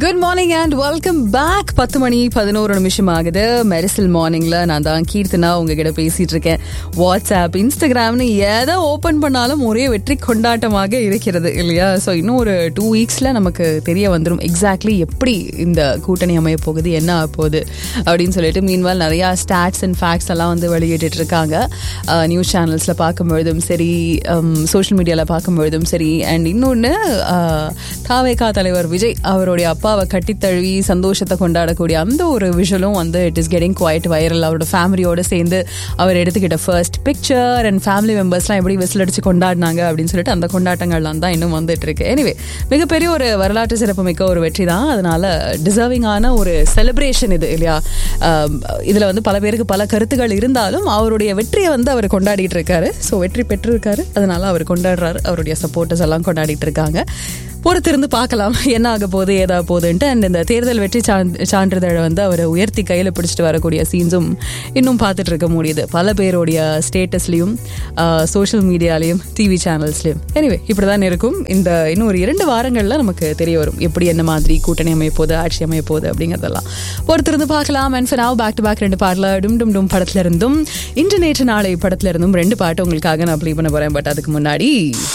Good morning and welcome back பத்து மணி பதினோரு நிமிஷம் ஆகுது மெரிசல் மார்னிங்ல நான் தான் கீர்த்தனா உங்ககிட்ட பேசிட்டு இருக்கேன் வாட்ஸ்அப் இன்ஸ்டாகிராம்னு எதை ஓபன் பண்ணாலும் ஒரே வெற்றி கொண்டாட்டமாக இருக்கிறது இல்லையா ஸோ இன்னும் ஒரு டூ வீக்ஸ்ல நமக்கு தெரிய வந்துடும் எக்ஸாக்ட்லி எப்படி இந்த கூட்டணி அமைய போகுது என்ன ஆக போகுது அப்படின்னு சொல்லிட்டு மீன்வால் நிறைய ஸ்டாட்ஸ் அண்ட் ஃபேக்ட்ஸ் எல்லாம் வந்து வெளியிட்டு இருக்காங்க நியூஸ் சேனல்ஸ்ல பார்க்கும்பொழுதும் சரி சோஷியல் மீடியாவில் பார்க்கும்பொழுதும் சரி அண்ட் இன்னொன்று தாவேகா தலைவர் விஜய் அவருடைய அப்பாவை கட்டித்தழுவி சந்தோஷத்தை கொண்டாடக்கூடிய அந்த ஒரு விஷுவலும் வந்து it is getting quite viral அவரோட ஃபேமிலியோட சேர்ந்து அவர் எடுத்துக்கிட்ட ஃபர்ஸ்ட் பிக்சர் அண்ட் ஃபேமிலி மெம்பர்ஸ்லாம் எப்படி விசில் அடிச்சு கொண்டாடினாங்க அப்படின்னு சொல்லிட்டு அந்த கொண்டாட்டங்கள்லாம் தான் இன்னும் வந்துட்டு இருக்கு எனிவே மிகப்பெரிய ஒரு வரலாற்று சிறப்புமிக்க ஒரு வெற்றி தான் அதனால டிசர்விங்கான ஒரு செலிப்ரேஷன் இது இல்லையா இதில் வந்து பல பேருக்கு பல கருத்துக்கள் இருந்தாலும் அவருடைய வெற்றியை வந்து அவர் கொண்டாடிட்டு இருக்காரு ஸோ வெற்றி பெற்றிருக்காரு அதனால அவர் கொண்டாடுறாரு அவருடைய சப்போர்ட்டர்ஸ் எல்லாம் கொண்டாடிட்டு இருக்காங்க பொறுத்திருந்து பார்க்கலாம் என்ன ஆக போகுது ஏதா போகுதுன்ட்டு அண்ட் இந்த தேர்தல் வெற்றி சான்றிதழை வந்து அவர் உயர்த்தி கையில் பிடிச்சிட்டு வரக்கூடிய சீன்ஸும் இன்னும் பார்த்துட்டு இருக்க முடியுது பல பேருடைய ஸ்டேட்டஸ்லையும் சோஷியல் மீடியாலையும் டிவி சேனல்ஸ்லையும் எனிவே இப்படி தான் இருக்கும் இந்த இன்னும் ஒரு இரண்டு வாரங்களில் நமக்கு தெரிய வரும் எப்படி என்ன மாதிரி கூட்டணி அமைய போகுது ஆட்சி அமைய போகுது அப்படிங்கிறதெல்லாம் பொறுத்திருந்து பார்க்கலாம் and for back to back ரெண்டு பாட்டில் டும் டும் டும் படத்துல இருந்தும் இன்று நேற்று நாளை படத்துல இருந்தும் ரெண்டு பாட்டு உங்களுக்காக நான் ப்ளே பண்ண போறேன் பட் அதுக்கு முன்னாடி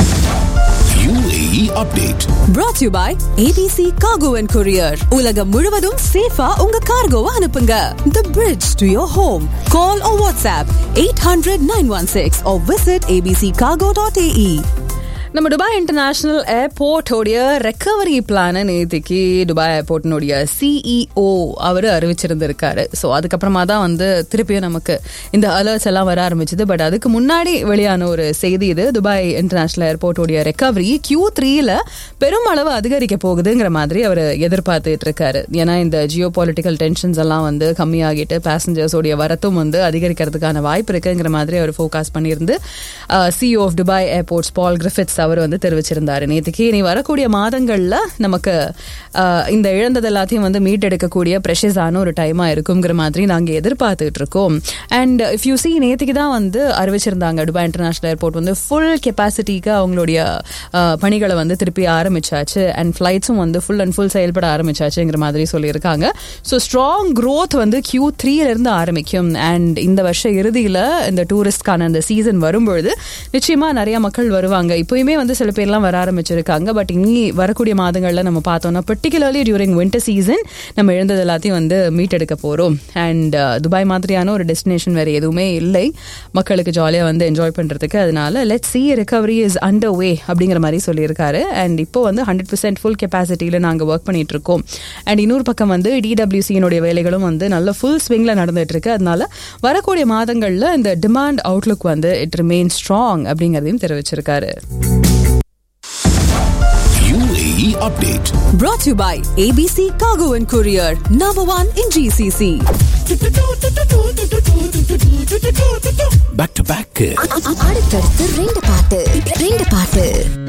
UAE update. brought to you by ABC Cargo and Courier. உலகம் முழுவதும் சேஃபா உங்க கார்கோவை அனுப்புங்க. The bridge to your home. Call or WhatsApp 800-916 or visit abccargo.ae. நம்ம துபாய் இன்டர்நேஷனல் ஏர்போர்ட்டோடைய ரெக்கவரி பிளானை நேற்றுக்கு துபாய் ஏர்போர்ட்டினுடைய சிஇஓ அவர் அறிவிச்சிருந்திருக்காரு ஸோ அதுக்கப்புறமா தான் வந்து திருப்பியும் நமக்கு இந்த அலர்ட்ஸ் எல்லாம் வர ஆரம்பிச்சது பட் அதுக்கு முன்னாடி வெளியான ஒரு செய்தி இது துபாய் இன்டர்நேஷனல் ஏர்போர்ட்டோடைய ரெக்கவரி கியூ த்ரீல பெரும் அளவு அதிகரிக்க போகுதுங்கிற மாதிரி அவர் எதிர்பார்த்துட்டு இருக்காரு ஏன்னா இந்த ஜியோ பொலிட்டிக்கல் டென்ஷன்ஸ் எல்லாம் வந்து கம்மியாகிட்டு பேசஞ்சர்ஸோடைய வரத்தும் வந்து அதிகரிக்கிறதுக்கான வாய்ப்பு இருக்குங்கிற மாதிரி அவர் ஃபோகாஸ் பண்ணியிருந்து CEO of Dubai airports Paul Griffiths அவர் வந்து தெரிவிச்சிருந்தாரு நேற்றுக்கு இனி வரக்கூடிய மாதங்கள்ல நமக்கு இந்த இழந்தது எல்லாத்தையும் வந்து மீட்டெடுக்கக்கூடிய ப்ரெஷஸான ஒரு டைமா இருக்குங்கிற மாதிரி நாங்க எதிர்பார்த்துட்டு இருக்கோம் அண்ட் இஃப் யூ சி நேற்றுக்கு தான் வந்து அறிவிச்சிருந்தாங்க துபாய் இன்டர்நேஷனல் ஏர்போர்ட் வந்து ஃபுல் கெப்பாசிட்டிக்கு அவங்களுடைய பணிகளை வந்து திருப்பி ஆரம்பிச்சாச்சு அண்ட் ஃபிளைட்ஸும் வந்து ஃபுல் அண்ட் ஃபுல் செயல்பட ஆரம்பிச்சாச்சுங்கிற மாதிரி சொல்லியிருக்காங்க ஸோ ஸ்ட்ராங் க்ரோத் வந்து கியூ த்ரீல இருந்து ஆரம்பிக்கும் அண்ட் இந்த வருஷ இறுதியில் இந்த டூரிஸ்ட்கான அந்த சீசன் வரும்பொழுது நிச்சயமா நிறைய மக்கள் வருவாங்க இப்போயுமே வந்து சில பேர்லாம் வர ஆரம்பிச்சிருக்காங்க பட் இனி வரக்கூடிய மாதங்களில் நம்ம பார்த்தோம்னா பர்டிகுலர்லி டியூரிங் வின்டர் சீசன் நம்ம எழுந்தது எல்லாத்தையும் வந்து மீட்டெடுக்க போகிறோம் அண்ட் துபாய் மாதிரியான ஒரு டெஸ்டினேஷன் வேறு எதுவுமே இல்லை மக்களுக்கு ஜாலியாக வந்து என்ஜாய் பண்ணுறதுக்கு அதனால let see recovery is under way அப்படிங்கிற மாதிரி சொல்லியிருக்காரு அண்ட் இப்போ வந்து ஹண்ட்ரட் பர்சன்ட் ஃபுல் கெப்பாசிட்டியில் நாங்கள் ஒர்க் பண்ணிட்டு இருக்கோம் அண்ட் இன்னொரு பக்கம் வந்து டிடபிள்யூசியினுடைய வேலைகளும் வந்து நல்ல ஃபுல் ஸ்விங்கில் நடந்துட்டு இருக்கு அதனால வரக்கூடிய மாதங்களில் இந்த டிமாண்ட் அவுட்லுக் வந்து இட் ரிமெயின் ஸ்ட்ராங் அப்படிங்கிறதையும் தெரிவிச்சிருக்காரு UAE update. Brought to you by ABC Cargo and Courier. Number one in GCC. Back to back. அடுத்தடுத்து ரெண்டு பாட்டு ரெண்டு பாட்டு